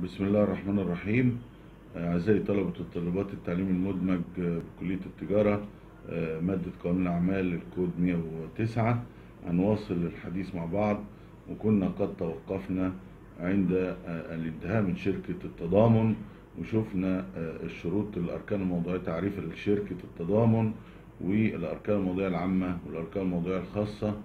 بسم الله الرحمن الرحيم أعزائي طلبة وطالبات التعليم المدمج بكلية التجارة مادة قانون الأعمال الكود 109 هنواصل الحديث مع بعض وكنا قد توقفنا عند الانتهاء من شركة التضامن وشفنا الشروط الأركان الموضوعية تعريف شركة التضامن والأركان الموضوعية العامة والأركان الموضوعية الخاصة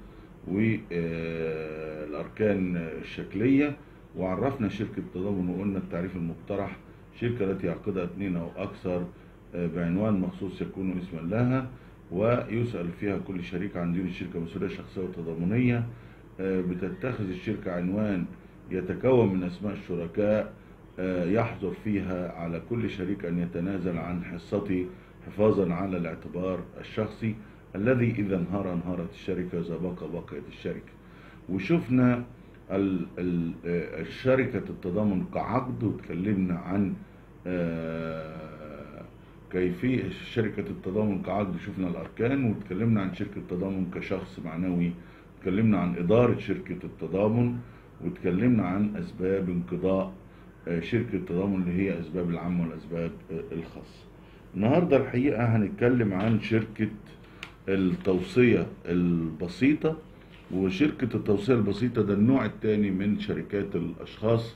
والأركان الشكلية وعرفنا شركة التضامن وقلنا التعريف المقترح شركة التي يعقدها اثنين أو أكثر بعنوان مخصوص يكون اسما لها ويسأل فيها كل شريك عن دين الشركة مسؤولية شخصية وتضامنية بتتخذ الشركة عنوان يتكون من أسماء الشركاء يحظر فيها على كل شريك أن يتنازل عن حصته حفاظا على الاعتبار الشخصي الذي إذا انهار انهارت الشركة إذا بقى بقيت الشركة وشفنا الشركة التضامن كعقد وتكلمنا عن كيفية شركة التضامن كعقد شفنا الأركان وتكلمنا عن شركة التضامن كشخص معنوي تكلمنا عن إدارة شركة التضامن وتكلمنا عن أسباب انقضاء شركة التضامن اللي هي أسباب العامة والأسباب الخاصة النهاردة الحقيقة هنتكلم عن شركة التوصية البسيطة وشركة التوصية البسيطة ده النوع الثاني من شركات الأشخاص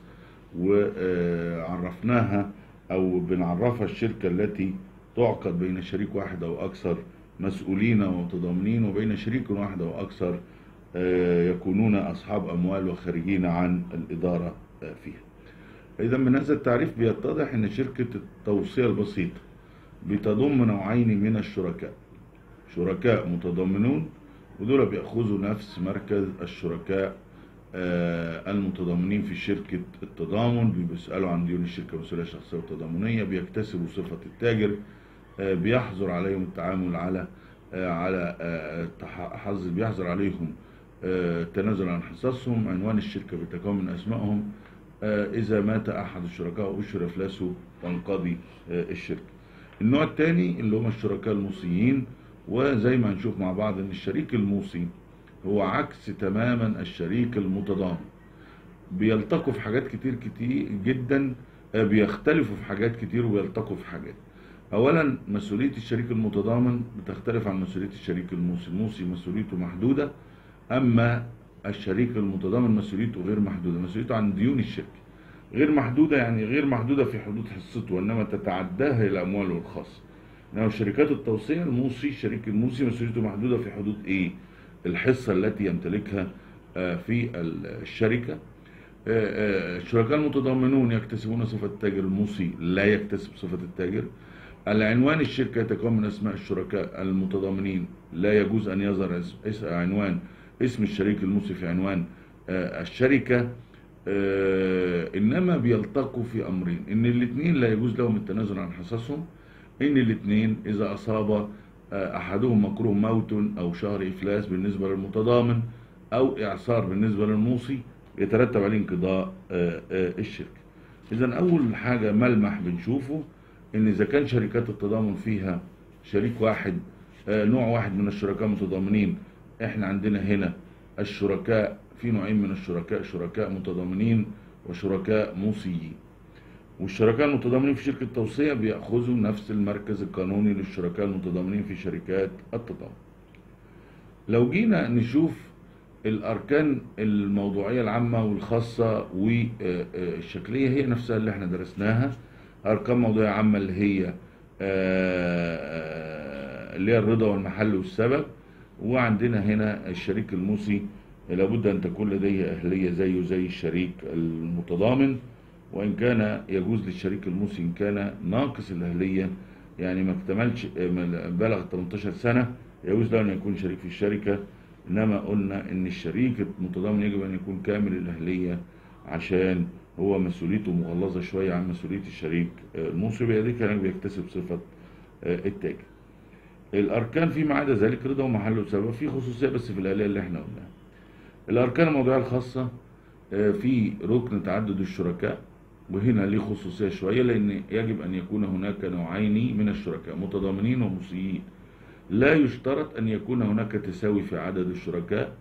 وعرفناها أو بنعرفها الشركة التي تعقد بين شريك واحد أو أكثر مسؤولين ومتضامنين وبين شريك واحد أو أكثر يكونون أصحاب أموال وخارجين عن الإدارة فيها إذا من هذا التعريف بيتضح أن شركة التوصية البسيطة بتضم نوعين من الشركاء شركاء متضامنون ودول بيأخذوا نفس مركز الشركاء المتضامنين في شركة التضامن بيسألوا عن ديون الشركة مسؤولية شخصية وتضامنية بيكتسبوا صفة التاجر بيحظر عليهم التعامل على على حظ بيحظر عليهم التنازل عن حصصهم عنوان الشركة بيتكون من أسمائهم إذا مات أحد الشركاء وأشهر إفلاسه تنقضي الشركة النوع الثاني اللي هم الشركاء الموصيين وزي ما هنشوف مع بعض ان الشريك الموصي هو عكس تماما الشريك المتضامن بيلتقوا في حاجات كتير كتير جدا بيختلفوا في حاجات كتير وبيلتقوا في حاجات اولا مسؤولية الشريك المتضامن بتختلف عن مسؤولية الشريك الموصي الموصي مسؤوليته محدودة اما الشريك المتضامن مسؤوليته غير محدودة مسؤوليته عن ديون الشركة غير محدودة يعني غير محدودة في حدود حصته وانما تتعداها الاموال الخاصة انما شركات التوصية الموصي الشريك الموصي مسؤوليته محدودة في حدود ايه الحصة التي يمتلكها في الشركة الشركاء المتضامنون يكتسبون صفة التاجر الموصي لا يكتسب صفة التاجر العنوان الشركة يتكون من اسماء الشركاء المتضامنين لا يجوز ان يظهر عنوان اسم الشريك الموصي في عنوان الشركة انما بيلتقوا في امرين ان الاثنين لا يجوز لهم التنازل عن حصصهم ان الاثنين اذا اصاب احدهم مكروه موت او شهر افلاس بالنسبه للمتضامن او اعصار بالنسبه للموصي يترتب عليه انقضاء الشركه اذا اول حاجه ملمح بنشوفه ان اذا كان شركات التضامن فيها شريك واحد نوع واحد من الشركاء المتضامنين احنا عندنا هنا الشركاء في نوعين من الشركاء شركاء متضامنين وشركاء موصيين والشركاء المتضامنين في شركة توصية بيأخذوا نفس المركز القانوني للشركاء المتضامنين في شركات التضامن لو جينا نشوف الأركان الموضوعية العامة والخاصة والشكلية هي نفسها اللي احنا درسناها أركان موضوعية عامة اللي هي اللي هي الرضا والمحل والسبب وعندنا هنا الشريك الموصي لابد أن تكون لديه أهلية زيه زي الشريك المتضامن وإن كان يجوز للشريك الموصي إن كان ناقص الأهلية يعني ما اكتملش بلغ 18 سنة يجوز له أن يكون شريك في الشركة إنما قلنا إن الشريك المتضامن يجب أن يكون كامل الأهلية عشان هو مسؤوليته مغلظة شوية عن مسؤولية الشريك الموصي بيدي كان بيكتسب صفة التاجر الأركان فيما عدا ذلك رضا ومحل وسبب في خصوصية بس في الآلية اللي احنا قلناها الأركان الموضوعية الخاصة في ركن تعدد الشركاء وهنا ليه خصوصية شوية لأن يجب أن يكون هناك نوعين من الشركاء متضامنين وموصيين لا يشترط أن يكون هناك تساوي في عدد الشركاء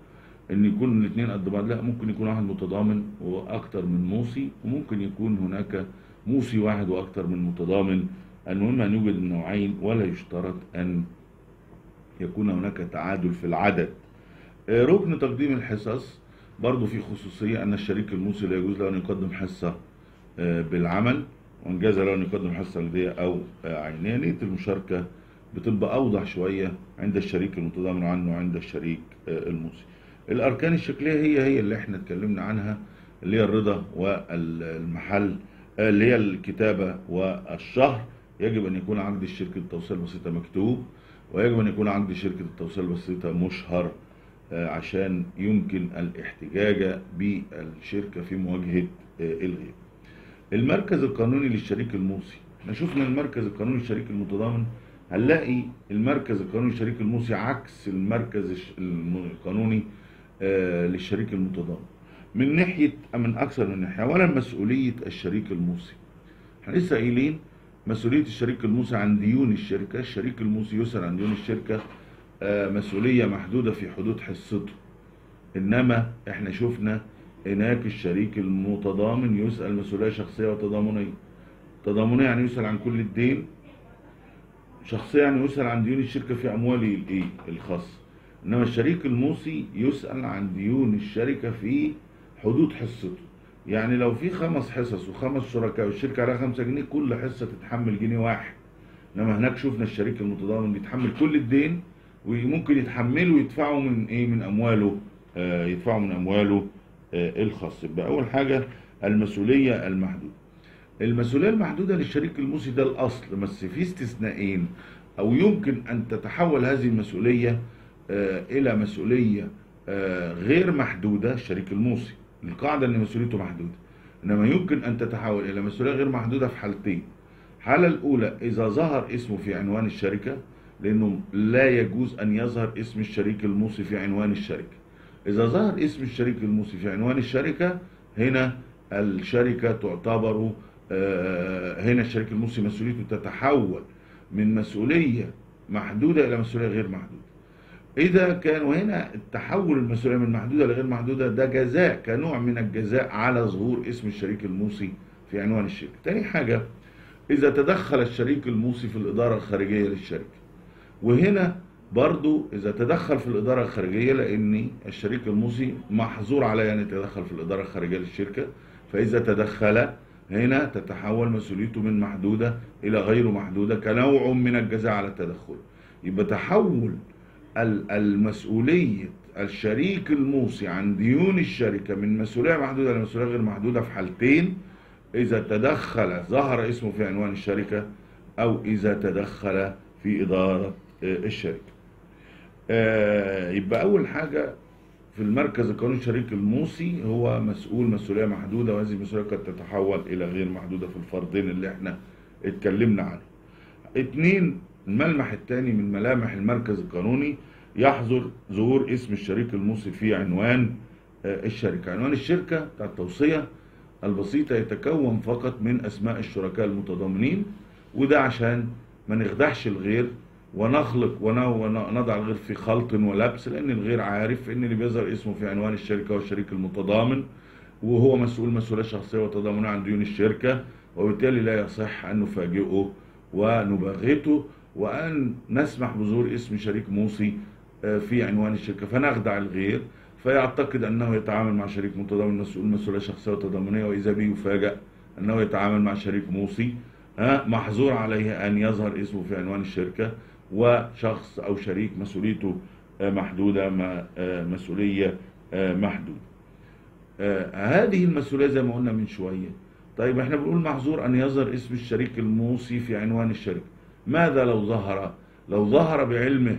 ان يكون الاثنين قد بعض لا ممكن يكون واحد متضامن واكتر من موصي وممكن يكون هناك موصي واحد واكتر من متضامن المهم ان يوجد النوعين ولا يشترط ان يكون هناك تعادل في العدد آه، ركن تقديم الحصص برضو في خصوصية أن الشريك الموصي لا يجوز له أن يقدم حصة آه، بالعمل وإن جاز له أن يقدم حصة نقدية أو آه، عينية نية المشاركة بتبقى أوضح شوية عند الشريك المتضامن عنه وعند الشريك آه، الموصي الأركان الشكلية هي هي اللي احنا اتكلمنا عنها اللي هي الرضا والمحل آه، اللي هي الكتابة والشهر يجب أن يكون عقد شركة التوصيل البسيطة مكتوب ويجب أن يكون عقد شركة التوصيل البسيطة مشهر آه، عشان يمكن الاحتجاج بالشركة في مواجهة آه، الغير المركز القانوني للشريك الموصي احنا شفنا المركز القانوني للشريك المتضامن هنلاقي المركز القانوني للشريك الموصي عكس المركز الش- الم- القانوني آه، للشريك المتضامن من ناحية من أكثر من ناحية أولا مسؤولية الشريك الموصي احنا لسه قايلين مسؤولية الشريك الموصي عن ديون الشركة الشريك الموصي يسأل عن ديون الشركة آه، مسؤولية محدودة في حدود حصته إنما احنا شفنا هناك الشريك المتضامن يسأل مسؤولية شخصية وتضامنية تضامنية يعني يسأل عن كل الدين شخصية يعني يسأل عن ديون الشركة في أمواله الإيه الخاصة إنما الشريك الموصي يسأل عن ديون الشركة في حدود حصته يعني لو في خمس حصص وخمس شركاء والشركة عليها خمسة جنيه كل حصة تتحمل جنيه واحد إنما هناك شفنا الشريك المتضامن بيتحمل كل الدين وممكن يتحمله ويدفعه من إيه من أمواله آه يدفعه من أمواله آه الخاص يبقى أول حاجة المسؤولية المحدودة المسؤولية المحدودة للشريك الموصي ده الأصل بس في استثنائين أو يمكن أن تتحول هذه المسؤولية آه، إلى مسؤولية آه، غير محدودة الشريك الموصي القاعدة أن مسؤوليته محدودة إنما يمكن أن تتحول إلى مسؤولية غير محدودة في حالتين الحالة الأولى إذا ظهر اسمه في عنوان الشركة لأنه لا يجوز أن يظهر اسم الشريك الموصي في عنوان الشركة إذا ظهر اسم الشريك الموصي في عنوان الشركة هنا الشركة تعتبر آه، هنا الشريك الموصي مسؤوليته تتحول من مسؤولية محدودة إلى مسؤولية غير محدودة إذا كان وهنا التحول المسؤولية من محدودة لغير محدودة ده جزاء كنوع من الجزاء على ظهور اسم الشريك الموصي في عنوان الشركة تاني حاجة إذا تدخل الشريك الموصي في الإدارة الخارجية للشركة وهنا برضو إذا تدخل في الإدارة الخارجية لأن الشريك الموصي محظور عليه أن يتدخل في الإدارة الخارجية للشركة فإذا تدخل هنا تتحول مسؤوليته من محدودة إلى غير محدودة كنوع من الجزاء على التدخل يبقى تحول ال- المسؤولية الشريك الموصي عن ديون الشركة من مسؤولية محدودة لمسؤولية غير محدودة في حالتين إذا تدخل ظهر اسمه في عنوان الشركة أو إذا تدخل في إدارة آه، الشركة آه، يبقى أول حاجة في المركز القانوني الشريك الموصي هو مسؤول مسؤولية محدودة وهذه المسؤولية قد تتحول إلى غير محدودة في الفرضين اللي احنا اتكلمنا عنه اتنين الملمح الثاني من ملامح المركز القانوني يحظر ظهور اسم الشريك الموصي في عنوان آه، الشركة عنوان الشركة بتاع التوصية البسيطة يتكون فقط من أسماء الشركاء المتضامنين وده عشان ما نخدعش الغير ونخلق ون- ونضع الغير في خلط ولبس لأن الغير عارف إن اللي بيظهر اسمه في عنوان الشركة والشريك المتضامن وهو مسؤول مسؤولية شخصية وتضامنية عن ديون الشركة وبالتالي لا يصح أن نفاجئه ونباغته وأن نسمح بظهور اسم شريك موصي آه، في عنوان الشركة فنخدع الغير فيعتقد أنه يتعامل مع شريك متضامن مسؤول مسؤولية شخصية وتضامنية وإذا به يفاجأ أنه يتعامل مع شريك موصي ها، محظور عليه أن يظهر اسمه في عنوان الشركة وشخص أو شريك مسؤوليته آه، محدودة ما- آه، مسؤولية آه، محدودة آه، هذه المسؤولية زي ما قلنا من شوية طيب احنا بنقول محظور أن يظهر اسم الشريك الموصي في عنوان الشركة ماذا لو ظهر لو ظهر بعلمه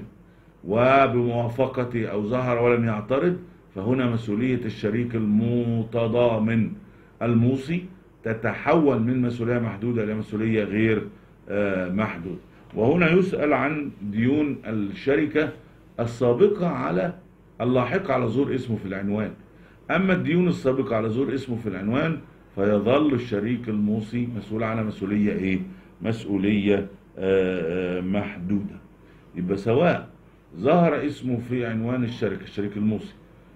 وبموافقته أو ظهر ولم يعترض فهنا مسؤولية الشريك المتضامن الموصي تتحول من مسؤولية محدودة إلى مسؤولية غير آه، محدودة وهنا يسأل عن ديون الشركة السابقة على اللاحقة على ظهور اسمه في العنوان أما الديون السابقة على ظهور اسمه في العنوان فيظل الشريك الموصي مسؤول عنها مسؤولية إيه؟ مسؤولية آه، آه، محدودة يبقى سواء ظهر اسمه في عنوان الشركة الشريك الموصي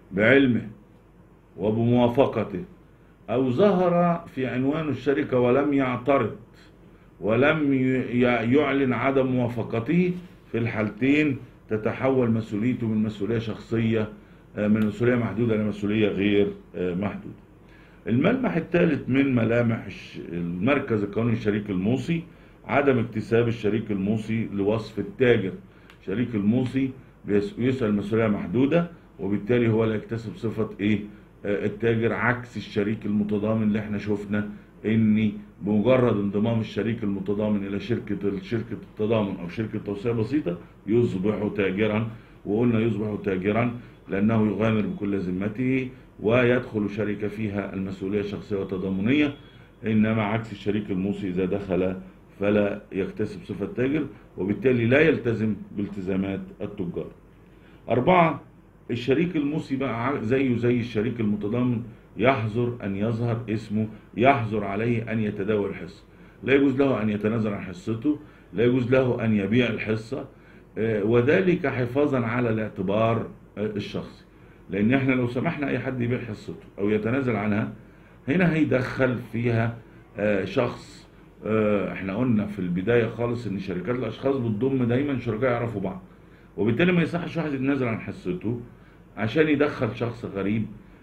بعلمه وبموافقته أو ظهر في عنوان الشركة ولم يعترض ولم ي- يعلن عدم موافقته في الحالتين تتحول مسؤوليته من مسؤولية شخصية آه، من مسؤولية محدودة لمسؤولية غير آه، محدودة الملمح الثالث من ملامح الش- المركز القانوني الشريك الموصي عدم اكتساب الشريك الموصي لوصف التاجر شريك الموصي بيس- يسأل مسؤولية محدودة وبالتالي هو لا يكتسب صفة ايه آه، التاجر عكس الشريك المتضامن اللي احنا شفنا ان بمجرد انضمام الشريك المتضامن الى شركة شركة التضامن او شركة توسيع بسيطة يصبح تاجرا وقلنا يصبح تاجرا لانه يغامر بكل ذمته ويدخل شركة فيها المسؤولية الشخصية والتضامنية انما عكس الشريك الموصي اذا دخل فلا يكتسب صفة تاجر وبالتالي لا يلتزم بالتزامات التجار أربعة الشريك الموصي بقى ع- زيه زي الشريك المتضامن يحظر أن يظهر اسمه يحظر عليه أن يتداول الحصة لا يجوز له أن يتنازل عن حصته لا يجوز له أن يبيع الحصة آه، وذلك حفاظا على الاعتبار آه، الشخصي لأن احنا لو سمحنا أي حد يبيع حصته أو يتنازل عنها هنا هيدخل فيها آه، شخص آه، احنا قلنا في البداية خالص ان شركات الاشخاص بتضم دايما شركاء يعرفوا بعض وبالتالي ما يصحش واحد يتنازل عن حصته عشان يدخل شخص غريب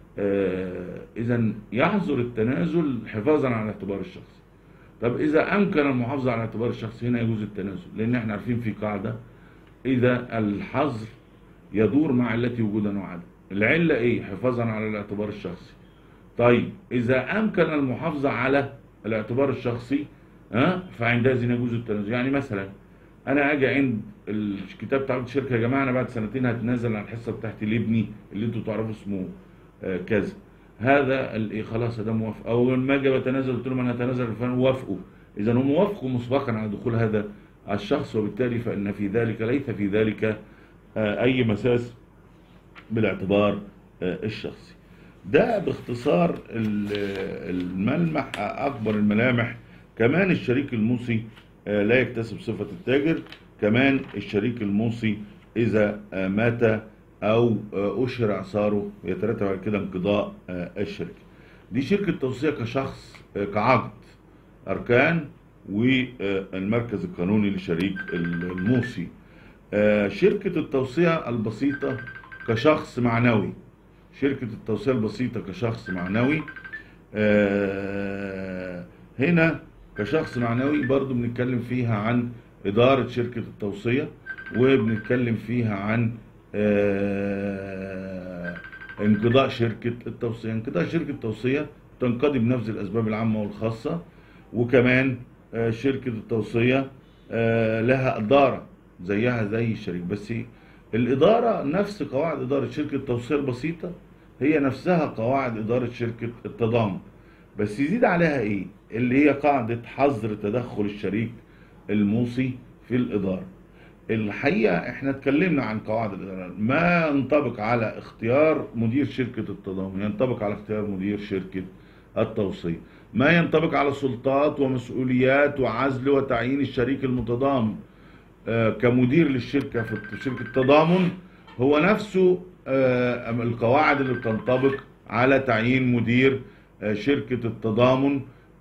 اذا يحظر التنازل حفاظا على الاعتبار الشخصي طب اذا امكن المحافظة على الاعتبار الشخصي هنا يجوز التنازل لان احنا عارفين في قاعدة اذا الحظر يدور مع علته وجودا وعدم العلة ايه حفاظا على الاعتبار الشخصي طيب إذا أمكن المحافظة على الاعتبار الشخصي ها فعندئذ يجوز التنازل يعني مثلا أنا أجي عند الكتاب بتاع الشركة يا جماعة أنا بعد سنتين هتنازل عن الحصة بتاعتي لابني اللي أنتوا تعرفوا اسمه آه، كذا هذا ال- إيه خلاص ده موافق أو لما أجي بتنازل قلت لهم أنا هتنازل فوافقوا إذا هم وافقوا مسبقا على دخول هذا الشخص وبالتالي فإن في ذلك ليس في ذلك آه، أي مساس بالاعتبار آه، الشخصي ده باختصار ال- الملمح اكبر الملامح كمان الشريك الموصي آه، لا يكتسب صفة التاجر كمان الشريك الموصي اذا آه، مات او آه، اشهر اعصاره يترتب على كده انقضاء آه، الشركة دي شركة توصية كشخص آه، كعقد اركان والمركز القانوني لشريك الموصي آه، شركة التوصية البسيطة كشخص معنوي شركة التوصية البسيطة كشخص معنوي آه، هنا كشخص معنوي برضو بنتكلم فيها عن إدارة شركة التوصية وبنتكلم فيها عن آه، انقضاء شركة التوصية انقضاء شركة التوصية تنقضي بنفس الأسباب العامة والخاصة وكمان آه، شركة التوصية آه، لها إدارة زيها زي الشريك بس الإدارة نفس قواعد إدارة شركة التوصية البسيطة هي نفسها قواعد إدارة شركة التضامن بس يزيد عليها إيه؟ اللي هي قاعدة حظر تدخل الشريك الموصي في الإدارة الحقيقة احنا اتكلمنا عن قواعد الإدارة ما ينطبق على اختيار مدير شركة التضامن ينطبق على اختيار مدير شركة التوصية ما ينطبق على سلطات ومسؤوليات وعزل وتعيين الشريك المتضامن آه، كمدير للشركة في شركة التضامن هو نفسه آه، القواعد اللي بتنطبق على تعيين مدير آه، شركة التضامن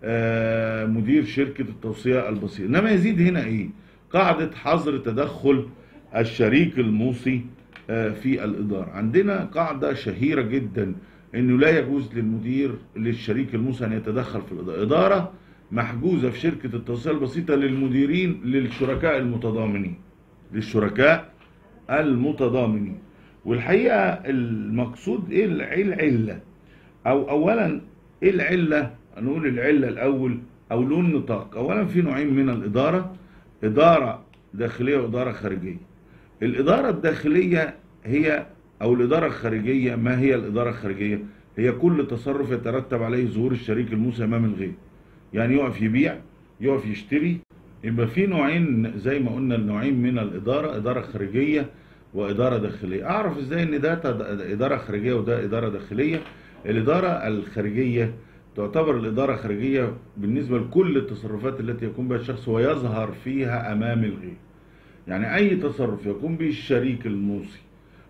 آه، مدير شركة التوصية البسيطة انما يزيد هنا ايه قاعدة حظر تدخل الشريك الموصي آه، في الإدارة عندنا قاعدة شهيرة جدا انه لا يجوز للمدير للشريك الموصي ان يتدخل في الإدارة إدارة محجوزة في شركة التوصية البسيطة للمديرين للشركاء المتضامنين للشركاء المتضامنين والحقيقة المقصود ايه الع- إيه العلة او اولا ايه العلة نقول العلة الاول او له النطاق اولا في نوعين من الادارة ادارة داخلية وادارة خارجية الادارة الداخلية هي او الادارة الخارجية ما هي الادارة الخارجية هي كل تصرف يترتب عليه ظهور الشريك الموسى امام الغير يعني يقف يبيع يقف يشتري يبقى في نوعين زي ما قلنا النوعين من الاداره اداره خارجيه واداره داخليه اعرف ازاي ان ده تد- اداره خارجيه وده اداره داخليه الاداره الخارجيه تعتبر الاداره خارجيه بالنسبه لكل التصرفات التي يقوم بها الشخص ويظهر فيها امام الغير يعني اي تصرف يقوم به الشريك الموصي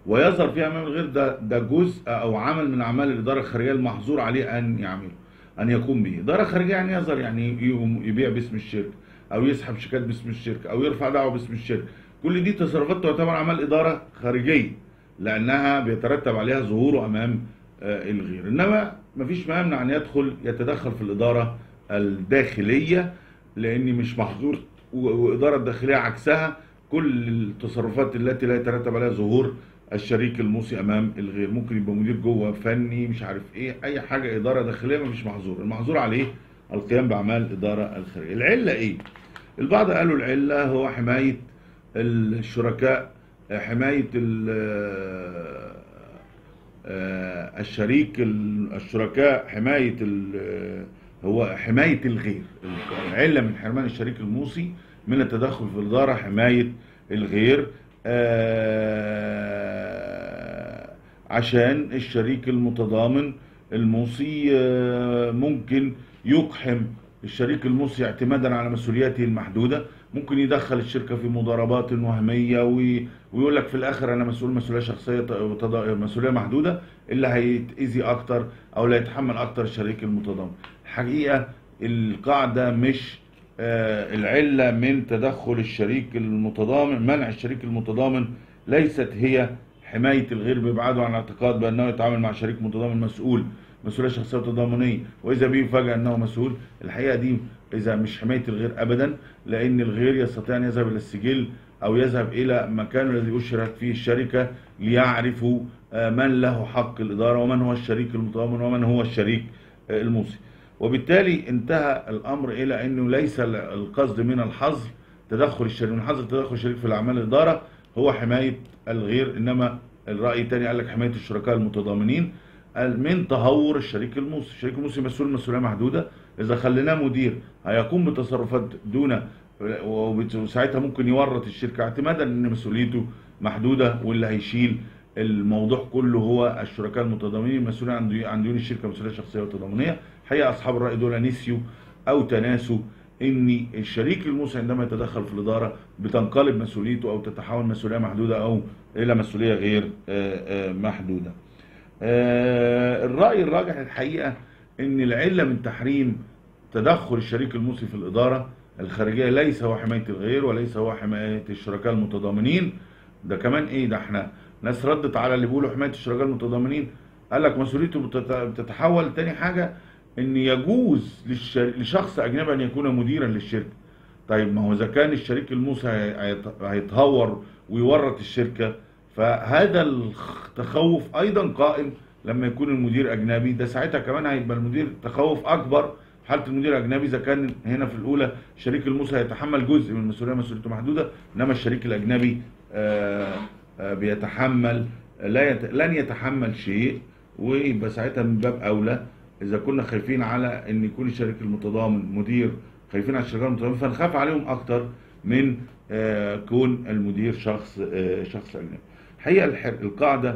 ويظهر فيها امام الغير ده ده جزء او عمل من اعمال الاداره الخارجيه المحظور عليه ان يعمله ان يقوم به اداره خارجيه يعني يظهر يعني يقوم يبيع باسم الشركه او يسحب شيكات باسم الشركه او يرفع دعوه باسم الشركه كل دي تصرفات تعتبر اعمال اداره خارجيه لانها بيترتب عليها ظهوره امام آه، الغير انما مفيش ما يمنع ان يدخل يتدخل في الاداره الداخليه لاني مش محظور و- واداره الداخليه عكسها كل التصرفات التي لا يترتب عليها ظهور الشريك الموصي امام الغير ممكن يبقى مدير جوه فني مش عارف ايه اي حاجه اداره داخليه مفيش محظور المحظور عليه القيام باعمال الاداره الخارجيه العله ايه البعض قالوا العله هو حمايه الشركاء حمايه ال- آه، الشريك ال- الشركاء حمايه ال- هو حمايه الغير العله من حرمان الشريك الموصي من التدخل في الاداره حمايه الغير آه، عشان الشريك المتضامن الموصي آه، ممكن يقحم الشريك الموصي اعتمادا على مسؤولياته المحدوده ممكن يدخل الشركه في مضاربات وهميه وي- ويقول لك في الاخر انا مسؤول مسؤوليه شخصيه ط- وتض- مسؤوليه محدوده اللي هيتاذي اكتر او اللي هيتحمل اكتر الشريك المتضامن الحقيقه القاعده مش آه، العله من تدخل الشريك المتضامن منع الشريك المتضامن ليست هي حمايه الغير بابعاده عن الاعتقاد بانه يتعامل مع شريك متضامن مسؤول مسؤوليه شخصيه وتضامنيه واذا به فجاه انه مسؤول الحقيقه دي اذا مش حمايه الغير ابدا لان الغير يستطيع ان يذهب الى السجل او يذهب الى مكان الذي اشرت فيه الشركه ليعرفوا آه، من له حق الاداره ومن هو الشريك المتضامن ومن هو الشريك آه، الموصي وبالتالي انتهى الامر الى انه ليس ال- القصد من الحظر تدخل الشريك من حظر تدخل الشريك في الاعمال الاداره هو حمايه الغير انما الراي الثاني قال لك حمايه الشركاء المتضامنين قال من تهور الشريك الموصي الشريك الموصي مسؤول مسؤوليه محدوده اذا خليناه مدير هيقوم بتصرفات دون وبت- وساعتها ممكن يورط الشركه اعتمادا ان مسؤوليته محدوده واللي هيشيل الموضوع كله هو الشركاء المتضامنين المسؤولين عن ديون- عن ديون الشركه مسؤوليه شخصيه وتضامنيه حقيقه اصحاب الراي دول نسيوا او تناسوا ان الشريك الموصي عندما يتدخل في الاداره بتنقلب مسؤوليته او تتحول مسؤوليه محدوده او الى مسؤوليه غير آه، آه، محدوده. آه، الراي الراجح الحقيقه ان العله من تحريم تدخل الشريك الموصي في الاداره الخارجيه ليس هو حمايه الغير وليس هو حمايه الشركاء المتضامنين ده كمان ايه ده احنا ناس ردت على اللي بيقولوا حمايه الشركاء المتضامنين قال لك مسؤوليته بتت- بتتحول تاني حاجه ان يجوز للشر... لشخص اجنبي ان يكون مديرا للشركه طيب ما هو اذا كان الشريك الموصي هي- هيت- هيتهور ويورط الشركه فهذا التخوف ايضا قائم لما يكون المدير اجنبي ده ساعتها كمان هيبقى المدير تخوف اكبر في حاله المدير الاجنبي اذا كان هنا في الاولى الشريك الموصي هيتحمل جزء من المسؤوليه مسؤوليته محدوده انما الشريك الاجنبي آه، آه، بيتحمل لا يت... لن يتحمل شيء ويبقى ساعتها من باب اولى اذا كنا خايفين على ان يكون الشريك المتضامن مدير خايفين على الشركاء المتضامنين فنخاف عليهم اكتر من آه، كون المدير شخص آه، شخص اجنبي الحقيقه الح- القاعده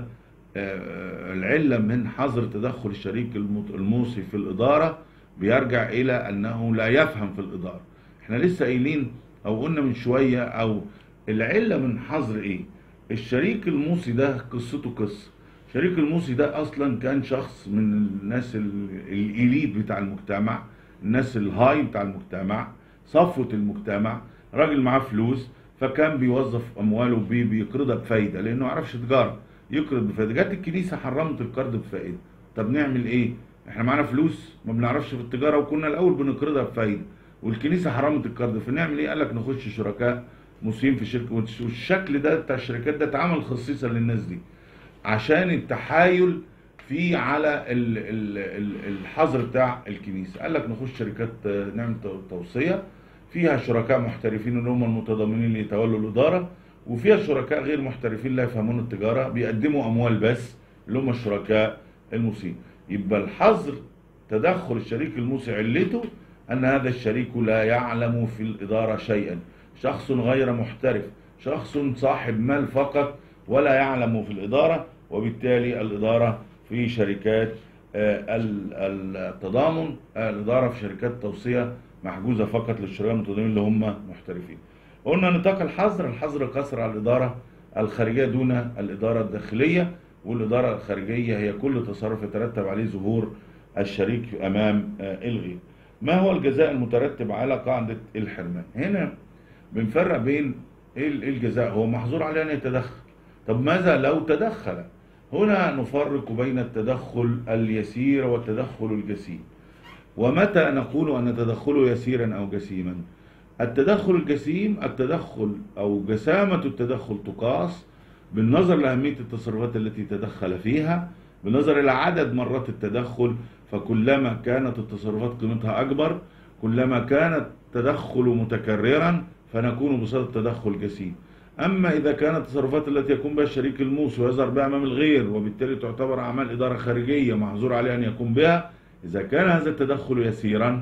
آه، العله من حظر تدخل الشريك المت- الموصي في الاداره بيرجع الى انه لا يفهم في الاداره احنا لسه قايلين او قلنا من شويه او العله من حظر ايه الشريك الموصي ده قصته قصه الشريك الموصي ده اصلا كان شخص من الناس ال- الاليت بتاع المجتمع الناس الهاي بتاع المجتمع صفوه المجتمع راجل معاه فلوس فكان بيوظف امواله بي بيقرضها بفايده لانه ما يعرفش تجاره يقرض بفايده جت الكنيسه حرمت القرض بفايده طب نعمل ايه احنا معانا فلوس ما بنعرفش في التجاره وكنا الاول بنقرضها بفايده والكنيسه حرمت القرض فنعمل ايه قال لك نخش شركاء مسلمين في شركه والشكل ده بتاع الشركات ده اتعمل خصيصا للناس دي عشان التحايل في على ال- ال- ال- الحظر بتاع الكنيسه قال لك نخش شركات آه، نعمل تو- توصيه فيها شركاء محترفين اللي هم المتضامنين اللي يتولوا الاداره وفيها شركاء غير محترفين لا يفهمون التجاره بيقدموا اموال بس اللي هم الشركاء الموصين يبقى الحظر تدخل الشريك الموصي علته ان هذا الشريك لا يعلم في الاداره شيئا شخص غير محترف شخص صاحب مال فقط ولا يعلم في الاداره وبالتالي الاداره في شركات آه، ال- التضامن آه، الاداره في شركات توصيه محجوزه فقط للشركاء المتضامنين اللي هم محترفين. قلنا نطاق الحظر، الحظر قصر على الاداره الخارجية دون الإدارة الداخلية والإدارة الخارجية هي كل تصرف يترتب عليه ظهور الشريك أمام آه، الغير ما هو الجزاء المترتب على قاعدة الحرمان هنا بنفرق بين إيه ال- إيه الجزاء هو محظور عليه أن يتدخل طب ماذا لو تدخل هنا نفرق بين التدخل اليسير والتدخل الجسيم ومتى نقول أن تدخله يسيرا أو جسيما التدخل الجسيم التدخل أو جسامة التدخل تقاس بالنظر لأهمية التصرفات التي تدخل فيها بالنظر إلى عدد مرات التدخل فكلما كانت التصرفات قيمتها أكبر كلما كان التدخل متكررا فنكون بصدد تدخل جسيم أما إذا كانت التصرفات التي يقوم بها الشريك الموصي ويظهر بها أمام الغير وبالتالي تعتبر أعمال إدارة خارجية محظور عليه أن يقوم بها إذا كان هذا التدخل يسيرا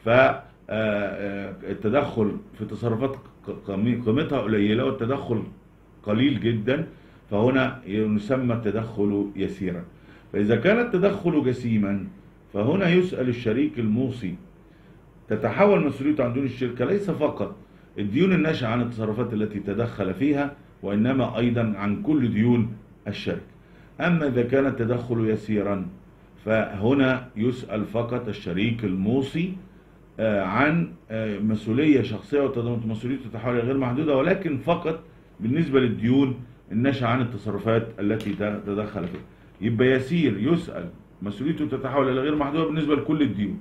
فالتدخل في تصرفات ق- قمي- قيمتها قليلة والتدخل قليل جدا فهنا يسمى التدخل يسيرا فإذا كان التدخل جسيما فهنا يسأل الشريك الموصي تتحول مسؤوليته عن ديون الشركة ليس فقط الديون الناشئة عن التصرفات التي تدخل فيها وإنما أيضا عن كل ديون الشركة أما إذا كان التدخل يسيرا فهنا يسأل فقط الشريك الموصي آه، عن آه، مسؤولية شخصية وتضمن مسؤوليته تتحول إلى غير محدودة ولكن فقط بالنسبة للديون الناشئة عن التصرفات التي تدخل فيها يبقى يسير يسأل مسؤوليته تتحول إلى غير محدودة بالنسبة لكل الديون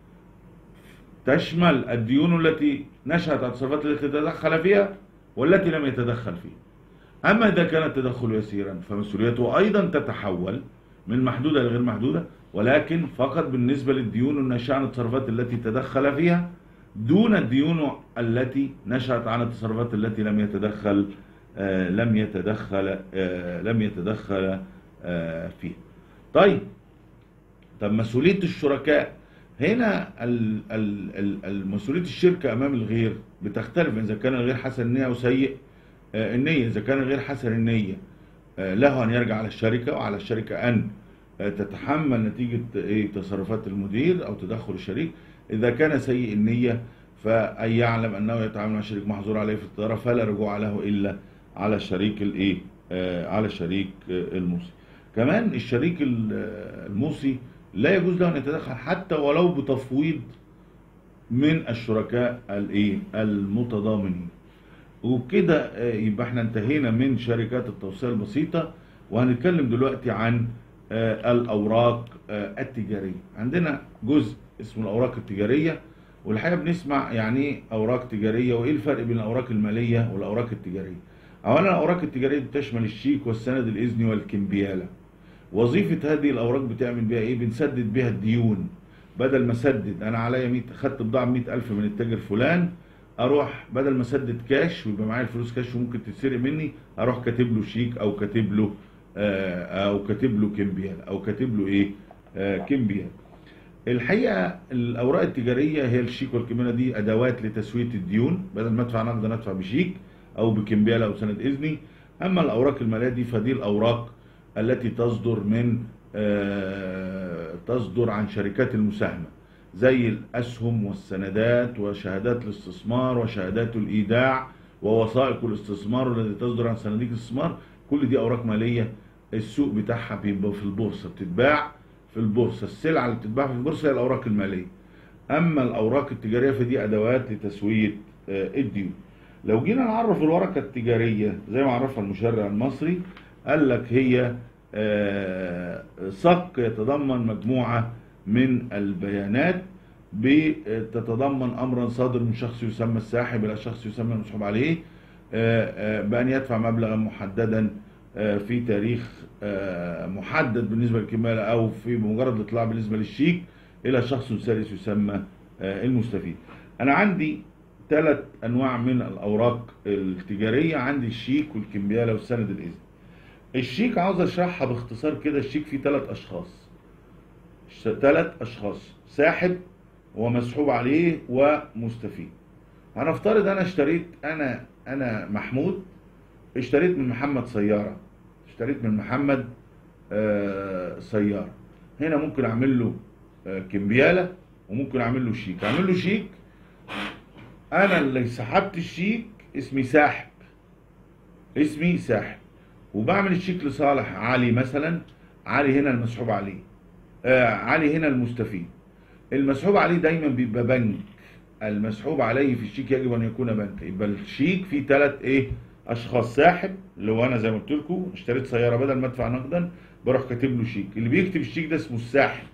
تشمل الديون التي نشأت عن التصرفات التي تدخل فيها والتي لم يتدخل فيها أما إذا كان التدخل يسيرا فمسؤوليته أيضا تتحول من محدودة إلى غير محدودة ولكن فقط بالنسبة للديون الناشئة عن التصرفات التي تدخل فيها دون الديون التي نشأت عن التصرفات التي لم يتدخل آه لم يتدخل آه لم يتدخل آه فيها. طيب طب مسؤولية الشركاء هنا ال- ال- ال- ال- مسؤولية الشركة أمام الغير بتختلف إذا كان الغير حسن النية أو سيء آه، النية إذا كان الغير حسن النية آه، له أن يرجع على الشركة وعلى الشركة أن آه، تتحمل نتيجة إيه تصرفات المدير أو تدخل الشريك إذا كان سيء النية فأن يعلم أنه يتعامل مع شريك محظور عليه في التجارة فلا رجوع له إلا على الشريك الإيه آه، على الشريك آه، الموصي كمان الشريك ال- آه، الموصي لا يجوز له أن يتدخل حتى ولو بتفويض من الشركاء الايه المتضامنين وبكده آه، يبقى احنا انتهينا من شركات التوصيل البسيطة وهنتكلم دلوقتي عن آه، الأوراق آه، التجارية عندنا جزء اسمه الأوراق التجارية والحقيقة بنسمع يعني ايه أوراق تجارية وإيه الفرق بين الأوراق المالية والأوراق التجارية أولا الأوراق التجارية دي بتشمل الشيك والسند الإذني والكمبيالة وظيفة هذه الأوراق بتعمل بيها إيه؟ بنسدد بيها الديون بدل ما أسدد أنا عليا 100 خدت بضاعة ب 100000 من التاجر فلان أروح بدل ما أسدد كاش ويبقى معايا الفلوس كاش وممكن تتسرق مني أروح كاتب له شيك أو كاتب له آه، أو كاتب له كمبيال أو كاتب له إيه؟ آه، كمبيال. الحقيقة الأوراق التجارية هي الشيك والكمبيالة دي أدوات لتسوية الديون بدل ما أدفع نقد أنا أدفع بشيك أو بكمبيالة أو سند إذني أما الأوراق المالية دي فدي الأوراق التي تصدر من آه، تصدر عن شركات المساهمة زي الأسهم والسندات وشهادات الاستثمار وشهادات الإيداع ووثائق الاستثمار التي تصدر عن صناديق الاستثمار كل دي أوراق مالية السوق بتاعها بيبقى في البورصة بتتباع في البورصة السلعة اللي بتتباع في البورصة هي الأوراق المالية أما الأوراق التجارية فدي أدوات لتسوية آه، الديون لو جينا نعرف الورقة التجارية زي ما عرفها المشرع المصري قال لك هي آه، صك يتضمن مجموعة من البيانات بتتضمن أمرا صادر من شخص يسمى الساحب إلى شخص يسمى المسحوب عليه آه، آه، بأن يدفع مبلغا محددا آه، في تاريخ آه، محدد بالنسبة للكمالة أو في مجرد الإطلاع بالنسبة للشيك إلى شخص ثالث يسمى آه، المستفيد أنا عندي ثلاث أنواع من الأوراق التجارية عندي الشيك والكمبيالة والسند الإذن الشيك عاوز أشرحها باختصار كده الشيك فيه ثلاث أشخاص ثلاث أشخاص ساحب ومسحوب عليه ومستفيد هنفترض أنا اشتريت أنا أنا محمود اشتريت من محمد سيارة اشتريت من محمد آه، سيارة هنا ممكن أعمل له آه، كمبيالة وممكن أعمل له شيك أعمل له شيك أنا اللي سحبت الشيك اسمي ساحب اسمي ساحب وبعمل الشيك لصالح علي مثلا علي هنا المسحوب عليه آه علي هنا المستفيد المسحوب عليه دايما بيبقى بنك المسحوب عليه في الشيك يجب ان يكون بنك يبقى الشيك فيه ثلاث ايه اشخاص ساحب اللي هو انا زي ما قلت لكم اشتريت سياره بدل ما ادفع نقدا بروح كاتب له شيك اللي بيكتب الشيك ده اسمه الساحب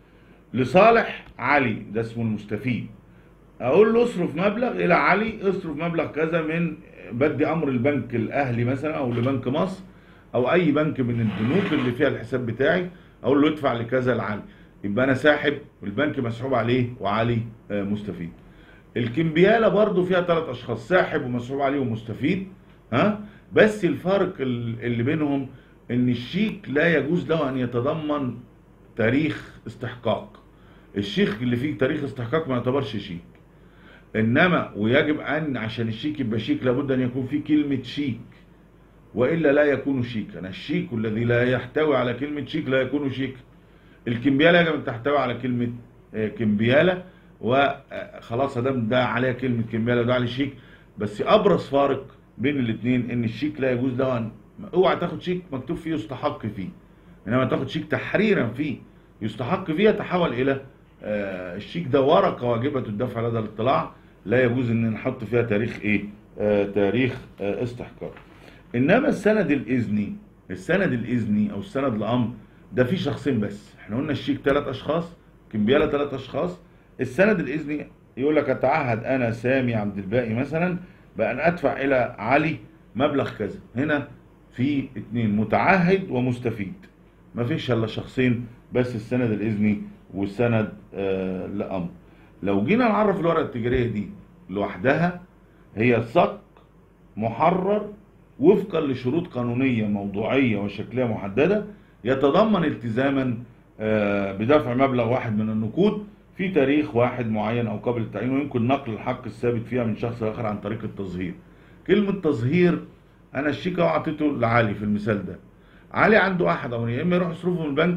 لصالح علي ده اسمه المستفيد اقول له اصرف مبلغ الى علي اصرف مبلغ كذا من بدي امر البنك الاهلي مثلا او لبنك مصر او اي بنك من البنوك اللي فيها الحساب بتاعي اقول له ادفع لكذا لعلي يبقى انا ساحب والبنك مسحوب عليه وعلي آه، مستفيد الكمبياله برضو فيها ثلاث اشخاص ساحب ومسحوب عليه ومستفيد ها بس الفرق ال- اللي بينهم ان الشيك لا يجوز له ان يتضمن تاريخ استحقاق الشيك اللي فيه تاريخ استحقاق ما يعتبرش شيك انما ويجب ان عشان الشيك يبقى شيك لابد ان يكون فيه كلمه شيك والا لا يكون شيكا الشيك الذي لا يحتوي على كلمه شيك لا يكون شيك الكمبياله يجب ان تحتوي على كلمه آه، كمبياله وخلاص ادام ده عليها كلمه كمبياله وده عليه شيك بس ابرز فارق بين الاثنين ان الشيك لا يجوز له ان اوعى تاخد شيك مكتوب فيه يستحق فيه انما تاخد شيك تحريرا فيه يستحق فيه يتحول الى آه، الشيك ده ورقه واجبه الدفع لدى الاطلاع لا يجوز ان نحط فيها تاريخ ايه آه، تاريخ آه، استحقاق انما السند الاذني السند الاذني او السند الامر ده فيه شخصين بس احنا قلنا الشيك ثلاث اشخاص كمبياله ثلاث اشخاص السند الاذني يقول لك اتعهد انا سامي عبد الباقي مثلا بان ادفع الى علي مبلغ كذا هنا في اتنين متعهد ومستفيد ما فيش الا شخصين بس السند الاذني والسند آه لامر لو جينا نعرف الورقه التجاريه دي لوحدها هي صك محرر وفقا لشروط قانونيه موضوعيه وشكليه محدده يتضمن التزاما آه، بدفع مبلغ واحد من النقود في تاريخ واحد معين او قبل التعيين ويمكن نقل الحق الثابت فيها من شخص اخر عن طريق التظهير كلمه تظهير انا الشيك اهو اعطيته لعلي في المثال ده علي عنده احد امرين يا اما يروح يصرفه من البنك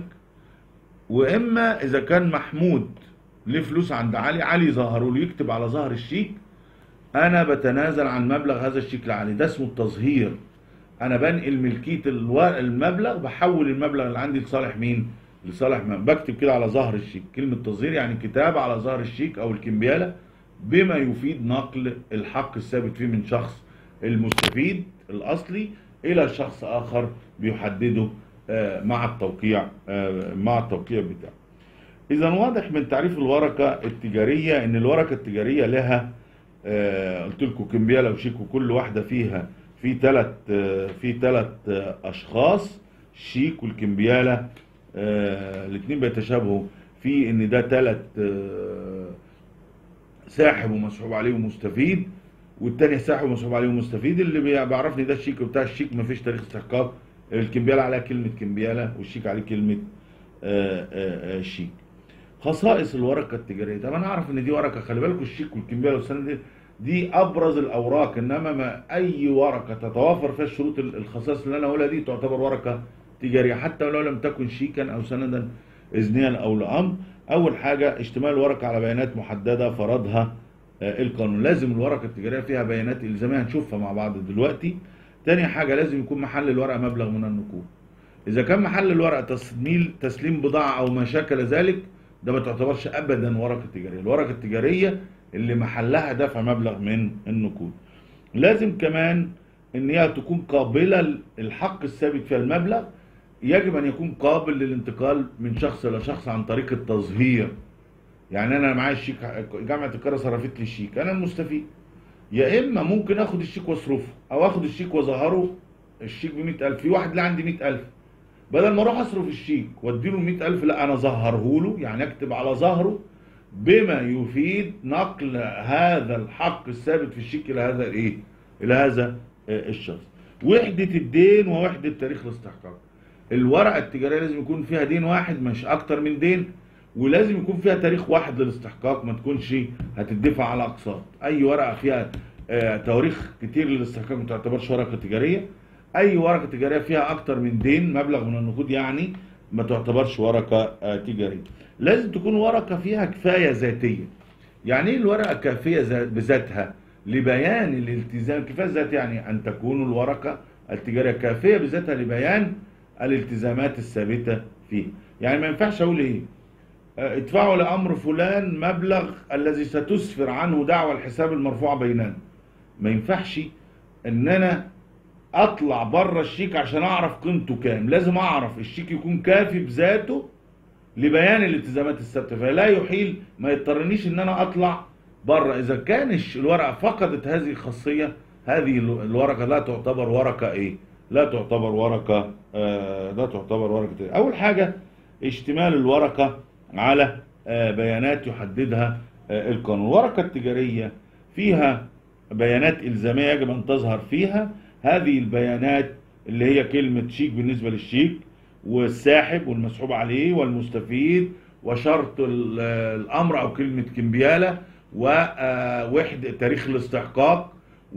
واما اذا كان محمود ليه فلوس عند علي علي ظهروا له يكتب على ظهر الشيك انا بتنازل عن مبلغ هذا الشيك لعلي ده اسمه التظهير انا بنقل ملكيه الو- المبلغ بحول المبلغ اللي عندي لصالح مين لصالح من بكتب كده على ظهر الشيك كلمه تظهير يعني كتابه على ظهر الشيك او الكمبياله بما يفيد نقل الحق الثابت فيه من شخص المستفيد الاصلي الى شخص اخر بيحدده آه، مع التوقيع آه، مع التوقيع بتاعه اذا واضح من تعريف الورقه التجاريه ان الورقه التجاريه لها آه، قلت لكم كمبياله وشيك وكل واحده فيها في ثلاث في ثلاث اشخاص شيك والكمبياله الاثنين بيتشابهوا في ان ده ثلاث ساحب ومسحوب عليه ومستفيد والتاني ساحب ومسحوب عليه ومستفيد اللي بي- بيعرفني ده الشيك وبتاع الشيك ما فيش تاريخ استحقاق الكمبياله عليها كلمه كمبياله والشيك عليه كلمه آه، آه، آه، شيك خصائص الورقه التجاريه طب انا اعرف ان دي ورقه خلي بالكم الشيك والكمبياله والسند دي دي ابرز الاوراق انما ما اي ورقه تتوافر فيها الشروط ال- الخصائص اللي انا هقولها دي تعتبر ورقه تجاريه حتى ولو لم تكن شيكا او سندا اذنيا او لامر اول حاجه اشتمال الورقه على بيانات محدده فرضها آه، القانون لازم الورقه التجاريه فيها بيانات الزاميه هنشوفها مع بعض دلوقتي تاني حاجه لازم يكون محل الورقه مبلغ من النقود اذا كان محل الورقه تسليم تسليم بضاعه او ما شاكل ذلك ده ما تعتبرش ابدا ورقه تجاريه الورقه التجاريه اللي محلها دفع مبلغ من النقود لازم كمان ان هي تكون قابله الحق الثابت فيها المبلغ يجب ان يكون قابل للانتقال من شخص الى شخص عن طريق التظهير يعني انا معايا الشيك جامعه القاهره صرفت لي الشيك انا المستفيد يا اما ممكن اخد الشيك واصرفه او اخد الشيك واظهره الشيك ب 100000 في واحد لا عندي 100000 بدل ما اروح اصرف الشيك واديله 100000 لا انا اظهره له يعني اكتب على ظهره بما يفيد نقل هذا الحق الثابت في الشيك الى هذا الايه الى هذا آه، الشخص وحده الدين ووحده تاريخ الاستحقاق الورقه التجاريه لازم يكون فيها دين واحد مش اكتر من دين ولازم يكون فيها تاريخ واحد للاستحقاق ما تكونش هتدفع على اقساط اي ورقه فيها آه، تواريخ كتير للاستحقاق ما تعتبرش ورقه تجاريه اي ورقه تجاريه فيها اكتر من دين مبلغ من النقود يعني ما تعتبرش ورقه آه، تجاريه لازم تكون ورقه فيها كفايه ذاتيه يعني ايه الورقه كافيه ذا- بذاتها لبيان الالتزام كفايه ذات يعني ان تكون الورقه التجارية كافية بذاتها لبيان الالتزامات الثابتة فيه يعني ما ينفعش اقول ايه آه، ادفعوا لامر فلان مبلغ الذي ستسفر عنه دعوى الحساب المرفوعة بيننا ما ينفعش ان انا اطلع بره الشيك عشان اعرف قيمته كام لازم اعرف الشيك يكون كافي بذاته لبيان الالتزامات الثابته فلا يحيل ما يضطرنيش ان انا اطلع بره اذا كان الش- الورقه فقدت هذه الخاصيه هذه ال- الورقه لا تعتبر ورقه ايه لا تعتبر ورقه آه لا تعتبر ورقه إيه؟ اول حاجه اشتمال الورقه على آه بيانات يحددها آه القانون الورقه التجاريه فيها بيانات إلزامية يجب أن تظهر فيها هذه البيانات اللي هي كلمة شيك بالنسبة للشيك والساحب والمسحوب عليه والمستفيد وشرط ال- الأمر أو كلمة كمبيالة ووحدة تاريخ الاستحقاق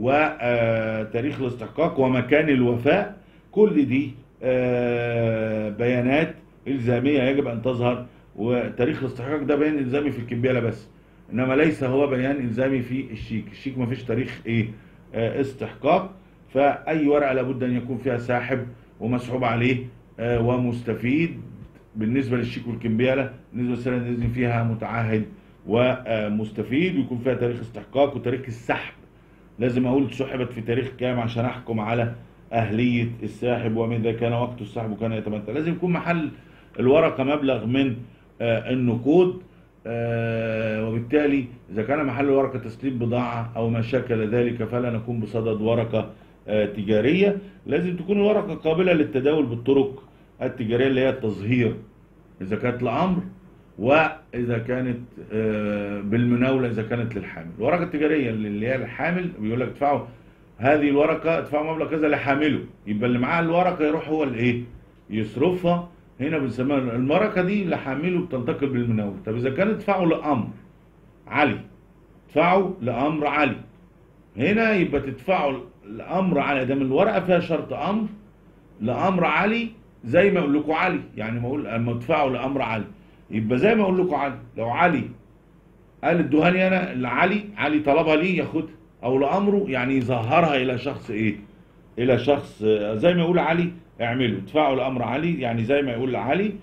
وتاريخ الاستحقاق ومكان الوفاء كل دي آه، بيانات إلزامية يجب أن تظهر وتاريخ الاستحقاق ده بيان إلزامي في الكمبيالة بس انما ليس هو بيان الزامي في الشيك الشيك ما فيش تاريخ ايه آه استحقاق فاي ورقه لابد ان يكون فيها ساحب ومسحوب عليه آه ومستفيد بالنسبه للشيك والكمبياله بالنسبه للسنه لازم فيها متعهد ومستفيد ويكون فيها تاريخ استحقاق وتاريخ السحب لازم اقول سحبت في تاريخ كام عشان احكم على اهليه الساحب وماذا كان وقت السحب وكان يتمتع لازم يكون محل الورقه مبلغ من آه النقود آه، وبالتالي إذا كان محل الورقة تسليم بضاعة أو ما شكل ذلك فلا نكون بصدد ورقة آه، تجارية لازم تكون الورقة قابلة للتداول بالطرق التجارية اللي هي التظهير إذا كانت لأمر وإذا كانت آه، بالمناولة إذا كانت للحامل الورقة التجارية اللي اللي هي الحامل بيقول لك ادفعوا هذه الورقة ادفعوا مبلغ كذا لحامله يبقى اللي معاه الورقة يروح هو الإيه يصرفها هنا بنسميها المركة دي لحامله بتنتقل بالمناول طب إذا كان ادفعوا لأمر علي ادفعوا لأمر علي هنا يبقى تدفعوا لأمر علي ده من الورقة فيها شرط أمر لأمر علي زي ما أقول لكم علي يعني ما أقول أما ادفعوا لأمر علي يبقى زي ما أقول لكم علي لو علي قال ادوهاني أنا لعلي علي طلبها ليه ياخدها أو لأمره يعني يظهرها إلى شخص إيه إلى شخص آه، زي ما يقول علي اعملوا ادفعوا لأمر علي يعني زي ما يقول لعلي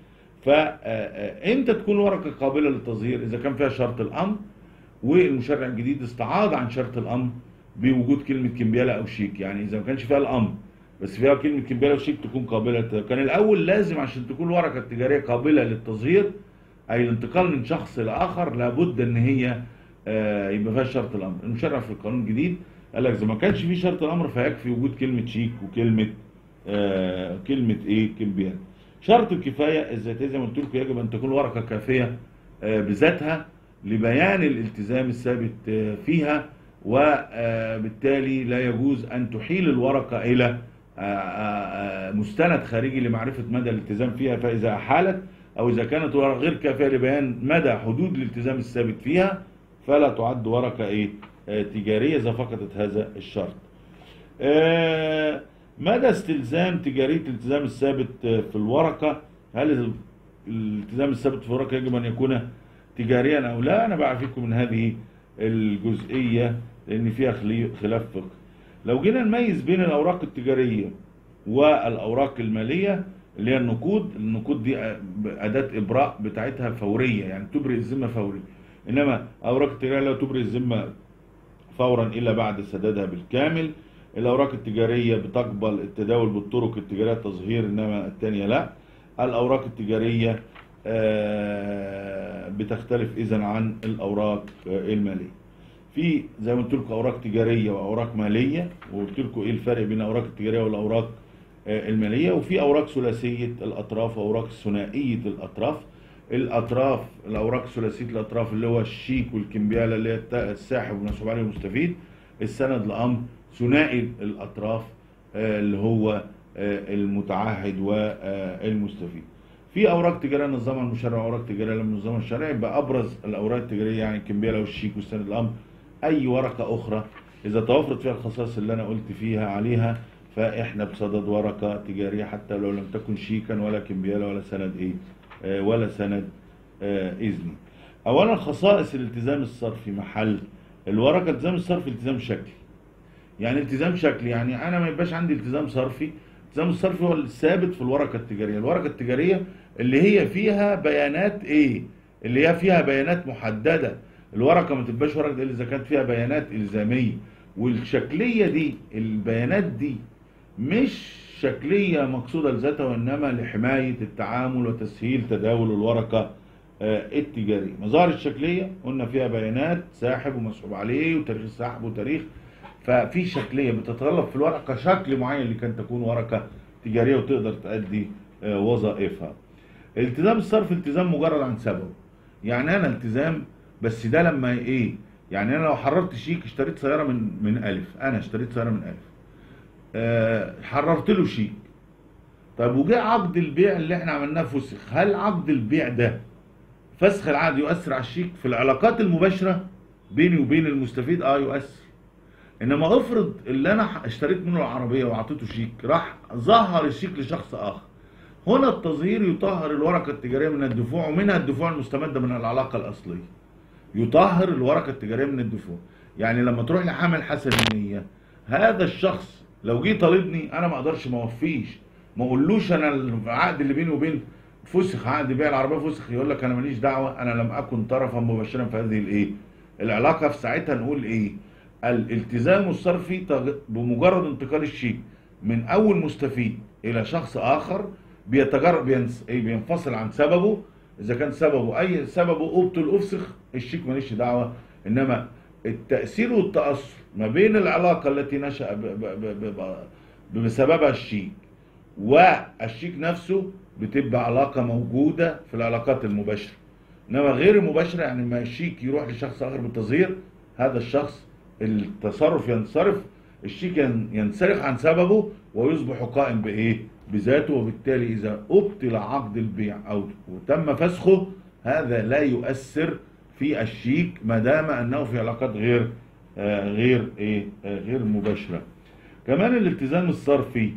فامتى تكون ورقة قابلة للتظهير إذا كان فيها شرط الأمر والمشرع الجديد استعاض عن شرط الأمر بوجود كلمة كمبيالة أو شيك يعني إذا ما كانش فيها الأمر بس فيها كلمة كمبيالة وشيك تكون قابلة للتظهير. كان الأول لازم عشان تكون الورقة التجارية قابلة للتظهير أي الانتقال من شخص لآخر لابد إن هي آه، يبقى فيها شرط الأمر المشرع في القانون الجديد قال لك إذا ما كانش فيه شرط الأمر فيكفي وجود كلمة شيك وكلمة آه، كلمة إيه كمبيالة شرط الكفاية الذاتية زي ما قلت لكم يجب أن تكون ورقة كافية آه، بذاتها لبيان الالتزام الثابت آه، فيها وبالتالي لا يجوز أن تحيل الورقة إلى آه، آه، آه، مستند خارجي لمعرفة مدى الالتزام فيها فإذا أحالت أو إذا كانت ورقة غير كافية لبيان مدى حدود الالتزام الثابت فيها فلا تعد ورقة إيه آه، تجارية إذا فقدت هذا الشرط آه، مدى استلزام تجارية الالتزام الثابت آه، في الورقة هل ال- الالتزام الثابت في الورقة يجب أن يكون تجاريا أو لا أنا بعرفكم من هذه الجزئية لأن فيها خلي- خلاف فقهي لو جينا نميز بين الأوراق التجارية والأوراق المالية اللي هي النقود النقود دي أداة إبراء بتاعتها فورية يعني تبرئ الذمة فوري إنما أوراق التجارية لا تبرئ الذمة فورا إلا بعد سدادها بالكامل الأوراق التجارية بتقبل التداول بالطرق التجارية التظهير إنما الثانية لا الأوراق التجارية آه، بتختلف إذا عن الأوراق آه، المالية في زي ما قلت لكم أوراق تجارية وأوراق مالية وقلت لكم إيه الفرق بين الأوراق التجارية والأوراق آه، المالية وفي أوراق ثلاثية الأطراف وأوراق ثنائية الأطراف الأطراف الأوراق ثلاثية الأطراف اللي هو الشيك والكمبيالة اللي هي الت- الساحب والمسحوب عليه المستفيد السند لأمر ثنائي الأطراف آه، اللي هو آه، المتعهد والمستفيد في اوراق تجاريه نظمها المشرع واوراق تجاريه لم ينظمها الشرع يبقى ابرز الاوراق التجاريه يعني الكمبياله والشيك والسند الامر اي ورقه اخرى اذا توفرت فيها الخصائص اللي انا قلت فيها عليها فاحنا بصدد ورقه تجاريه حتى لو لم تكن شيكا ولا كمبياله ولا سند ايه آه، ولا سند آه، اذني اولا خصائص الالتزام الصرفي محل الورقه التزام الصرفي التزام شكلي يعني التزام شكلي يعني انا ما يبقاش عندي التزام صرفي الالتزام الصرفي هو الثابت في الورقه التجاريه الورقه التجاريه اللي هي فيها بيانات ايه اللي هي فيها بيانات محدده الورقه ما تبقاش ورقه الا اذا كانت فيها بيانات الزاميه والشكليه دي البيانات دي مش شكليه مقصوده لذاتها وانما لحمايه التعامل وتسهيل تداول الورقه آه، التجاريه مظاهر الشكليه قلنا فيها بيانات ساحب ومسحوب عليه وتاريخ السحب وتاريخ ففي شكليه بتتطلب في الورقه شكل معين لكي تكون ورقه تجاريه وتقدر تؤدي آه، وظائفها التزام الصرف التزام مجرد عن سببه يعني انا التزام بس ده لما ايه يعني انا لو حررت شيك اشتريت سياره من من الف انا اشتريت سياره من الف أه حررت له شيك طيب وجاء عقد البيع اللي احنا عملناه فسخ هل عقد البيع ده فسخ العقد يؤثر على الشيك في العلاقات المباشره بيني وبين المستفيد اه يؤثر انما افرض اللي انا اشتريت منه العربيه واعطيته شيك راح ظهر الشيك لشخص اخر هنا التظهير يطهر الورقه التجاريه من الدفوع ومنها الدفوع المستمده من العلاقه الاصليه يطهر الورقه التجاريه من الدفوع يعني لما تروح لحامل حسن النيه هذا الشخص لو جه طالبني انا ما اقدرش ما اوفيش ما اقولوش انا العقد اللي بيني وبين فسخ عقد بيع العربيه فسخ يقول لك انا ماليش دعوه انا لم اكن طرفا مباشرا في هذه الايه العلاقه في ساعتها نقول ايه الالتزام الصرفي تغ- بمجرد انتقال الشيك من اول مستفيد الى شخص اخر بيتجرب بينس... إيه بينفصل عن سببه اذا كان سببه اي سببه ابطل افسخ الشيك ماليش دعوه انما التاثير والتاثر ما بين العلاقه التي نشا ب... ب... ب... ب... ب... بسببها الشيك والشيك نفسه بتبقى علاقه موجوده في العلاقات المباشره انما غير المباشره يعني ما الشيك يروح لشخص اخر بالتظهير هذا الشخص التصرف ينصرف الشيك ين- ينسلخ عن سببه ويصبح قائم بايه بذاته وبالتالي اذا ابطل عقد البيع او تم فسخه هذا لا يؤثر في الشيك ما دام انه في علاقات غير آه غير ايه آه غير مباشره كمان الالتزام الصرفي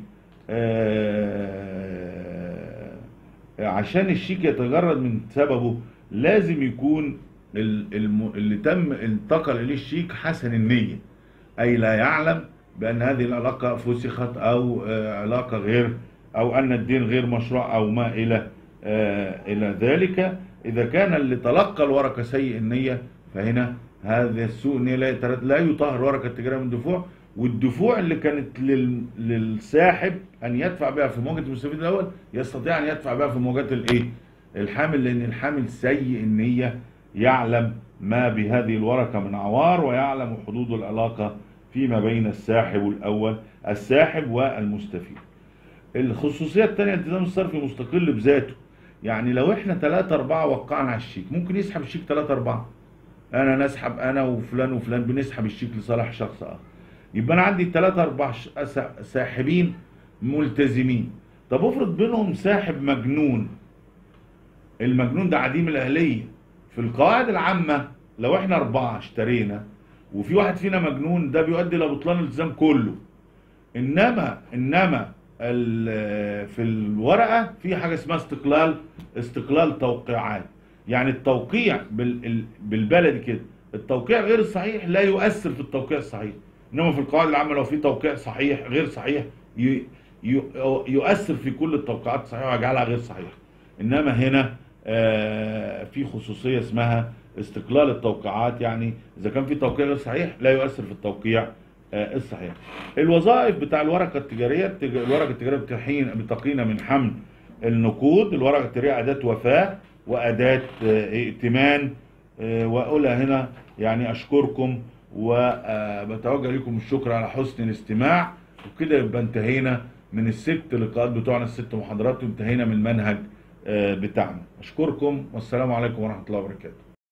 آه عشان الشيك يتجرد من سببه لازم يكون ال- الم- اللي تم انتقل اليه الشيك حسن النيه اي لا يعلم بان هذه العلاقه فسخت او آه، علاقه غير او ان الدين غير مشروع او ما الى آه، الى ذلك اذا كان اللي تلقى الورقه سيء النيه فهنا هذا السوء النيه لا يتر- لا يطهر الورقه التجاريه من الدفوع والدفوع اللي كانت لل- للساحب ان يدفع بها في مواجهه المستفيد الاول يستطيع ان يدفع بها في مواجهه الايه؟ الحامل لان الحامل سيء النيه يعلم ما بهذه الورقه من عوار ويعلم حدود العلاقه فيما بين الساحب الاول الساحب والمستفيد. الخصوصيه الثانيه الالتزام الصرفي مستقل بذاته يعني لو احنا ثلاثة أربعة وقعنا على الشيك ممكن يسحب الشيك ثلاثة أربعة أنا نسحب أنا وفلان وفلان بنسحب الشيك لصالح شخص آخر يبقى أنا عندي ثلاثة أربعة ش- أس- ساحبين ملتزمين طب افرض بينهم ساحب مجنون المجنون ده عديم الأهلية في القواعد العامة لو احنا أربعة اشترينا وفي واحد فينا مجنون ده بيؤدي إلى بطلان الالتزام كله انما انما ال- في الورقه في حاجه اسمها استقلال استقلال توقيعات يعني التوقيع بال- ال- بالبلدي كده التوقيع غير الصحيح لا يؤثر في التوقيع الصحيح انما في القواعد العامه لو في توقيع صحيح غير صحيح ي- ي- يؤثر في كل التوقيعات الصحيحه ويجعلها غير صحيحه انما هنا آه، في خصوصيه اسمها استقلال التوقيعات يعني اذا كان في توقيع غير صحيح لا يؤثر في التوقيع آه، الصحيح الوظائف بتاع الورقه التجاريه التج- الورقه التجاريه بتحين بتقينا من حمل النقود الورقه التجاريه اداه وفاه واداه آه، ائتمان آه، واقولها هنا يعني اشكركم وبتوجه لكم الشكر على حسن الاستماع وكده يبقى انتهينا من الست لقاءات بتوعنا الست محاضرات وانتهينا من المنهج آه، بتاعنا اشكركم والسلام عليكم ورحمه الله وبركاته